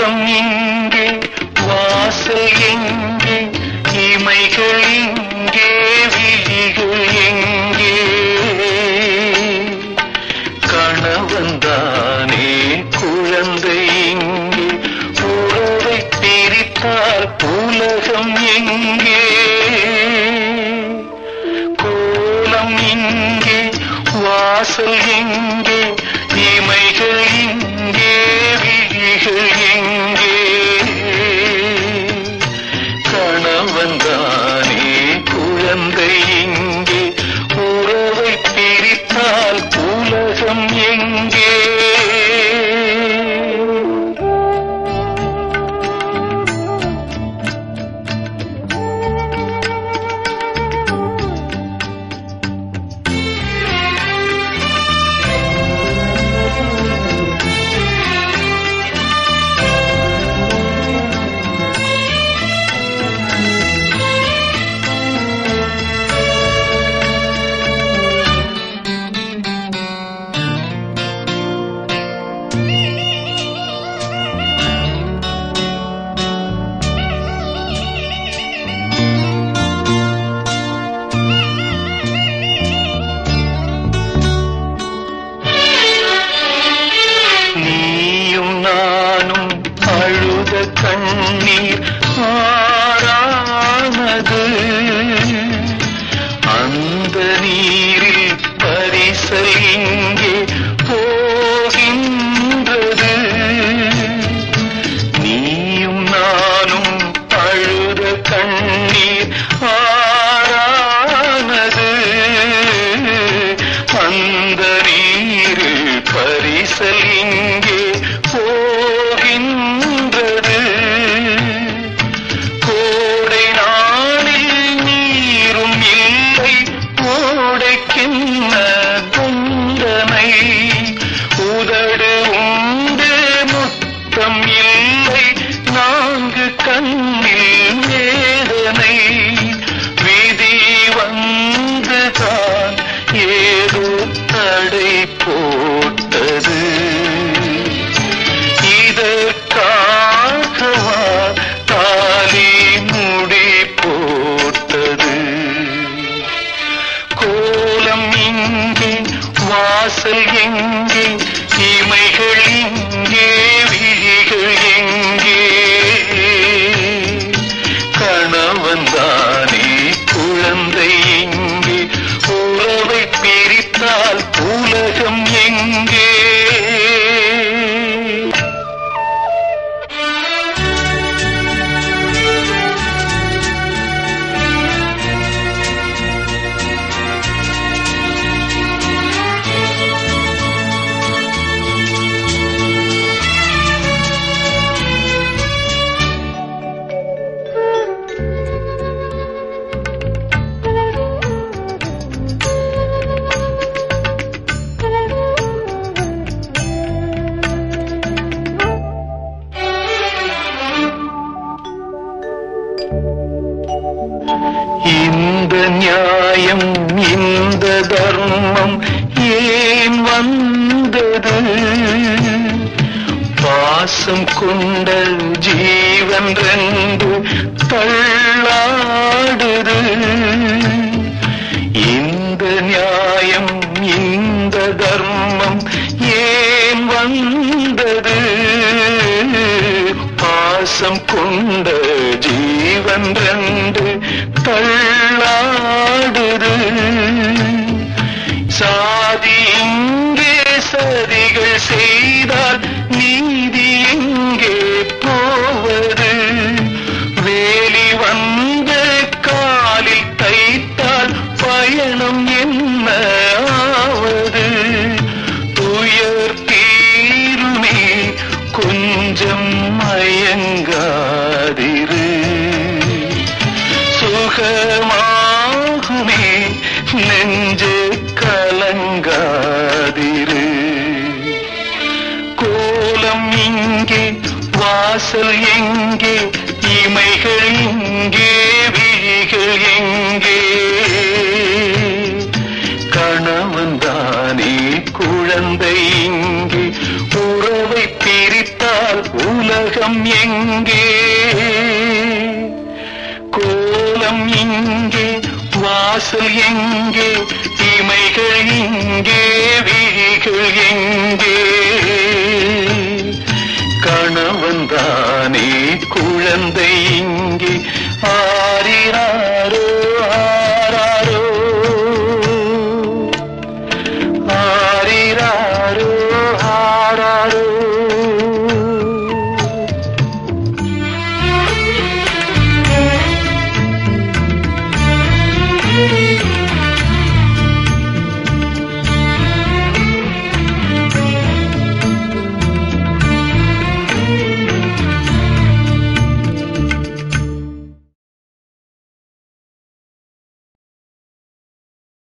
கோலம் இங்கே வாசல் எங்கே இமைகள் இங்கே விழிகள் எங்கே கணவன்தானே குழந்தை இங்கே உறவை பிரித்தால் உலகம் எங்கே கோலம் இங்கே வாசல் எங்கே இமைகள் இங்கே விழிகள் எங்கே கணவன்தானே குழந்தை இங்கே உறவை பிரித்தால் உலகம் எங்கே நீயும் நானும் அழுத கண்ணீர் ஆறானது அந்த நீரில் பரிசல் இங்கே போகின்றது நீயும் நானும் அழுத கண்ணீர் ஆறானது அந்த நீரில் பரிசல் இங்கே போகின்றது கோடை நாளில் நீரும் இல்லை கோடைக்கின்ன குந்தனை உதடு உண்டு முத்தம் இல்லை நான்கு கண்ணில் வேதனை விதி வந்துதான் ஏதோ தடை போட்டது இதற்காகவா தாலி முடி போட்டது கோலம் இங்கே வாசல் எங்கே இமைகள் இங்கே விழிகள் எங்கே கணவன்தானே குழந்தை எங்கே உறவை பிரித்தால் உலகம் எங்கே இந்த நியாயம் இந்த தர்மம் ஏன் வந்தது பாசம் கொண்ட ஜீவன் ரெண்டு தள்ளாடுது இந்த நியாயம் இந்த தர்மம் ஏன் வந்தது பாசம் கொண்ட ஜீவன் ரெண்டு தள்ளாடுது சாதி இங்கே சதிகள் செய்தால் நீதி எங்கே போவது வேலி வந்த காலில் தைத்தால் பயணம் என்ன ஆவது துயர் தீருமே கொஞ்சம் மயங்காதிரு சுகமாகுமே நெஞ்சு கலங்காதிரு கோலம் இங்கே வாசல் எங்கே இமைகள் இங்கே விழிகள் எங்கே கணவன் தானே குழந்தை இங்கே உறவை பிரித்தால் உலக வெட்கம் எங்கே கோலம் இங்கே வாசல் எங்கே இமைகள் இங்கே விழிகள் எங்கே கணவன் தானே குழந்தை